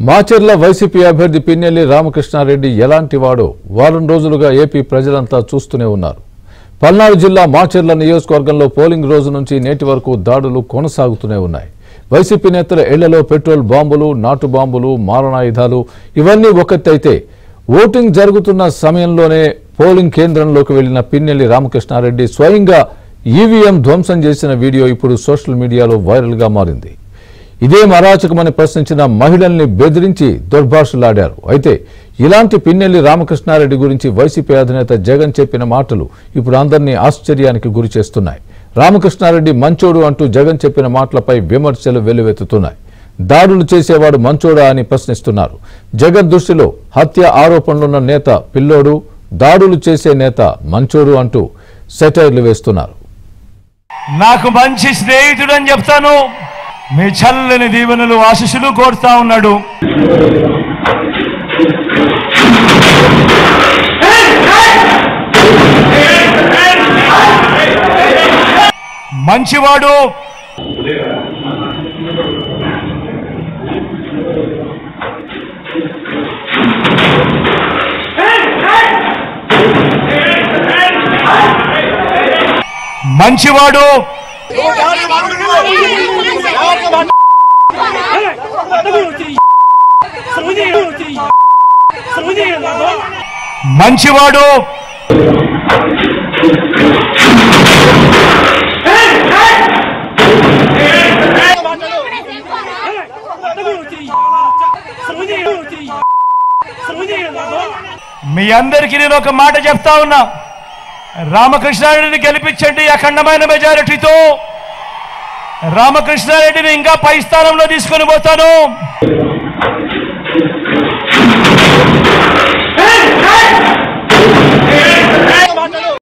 Macherla YCP అభ్యర్థి పిన్నెల్లి రామకృష్ణారెడ్డి ఎలాంటి వాడో వారం రోజులుగా ఏపీ ప్రజలంతా చూస్తూనే ఉన్నారు పల్నాడు జిల్లా మాచర్ల నియోజకవర్గంలో పోలింగ్ రోజు నుంచి నేటి వరకు దాడులు కొనసాగుతూనే ఉన్నాయి వైసీపీ నేతల ఇళ్లలో పెట్రోల్ బాంబులు నాటు బాంబులు మారణాయుధాలు ఇవన్నీ ఒకటైతే ఓటింగ్ జరుగుతున్న సమయంలోనే పోలింగ్ కేంద్రంలోకి వెళ్లిన పిన్నెల్లి రామకృష్ణారెడ్డి స్వయంగా ఈవీఎం ధ్వంసం చేసిన వీడియో ఇప్పుడు సోషల్ మీడియాలో వైరల్గా మారింది ఇదేం అరాచకమని ప్రశ్నించిన మహిళల్ని బెదిరించి దుర్భాషలాడారు అయితే ఇలాంటి పిన్నెల్లి రామకృష్ణారెడ్డి గురించి వైసీపీ అధినేత జగన్ చెప్పిన మాటలు ఇప్పుడు అందరినీ ఆశ్చర్యానికి గురి చేస్తున్నాయి రామకృష్ణారెడ్డి మంచోడు అంటూ జగన్ చెప్పిన మాటలపై విమర్శలు వెల్లువెత్తుతున్నాయి దాడులు చేసేవాడు మంచోడా అని ప్రశ్నిస్తున్నారు జగన్ దృష్టిలో హత్య ఆరోపణలున్న నేత పిల్లోడు దాడులు చేసే నేత మంచోడు అంటూ సెటైర్లు వేస్తున్నారు నాకు మంచి స్నేహితుడు అని చెప్తాను మీ చల్లని దీవెనలు ఆశీస్సులు కోరుతా ఉన్నాడు మంచివాడు మంచివాడు మంచివాడు మీ అందరికీ నేను ఒక మాట చెప్తా ఉన్నా రామకృష్ణారెడ్డిని గెలిపించండి అఖండమైన మెజారిటీతో రామకృష్ణారెడ్డిని ఇంకా పై స్థానంలో తీసుకొని పోతాను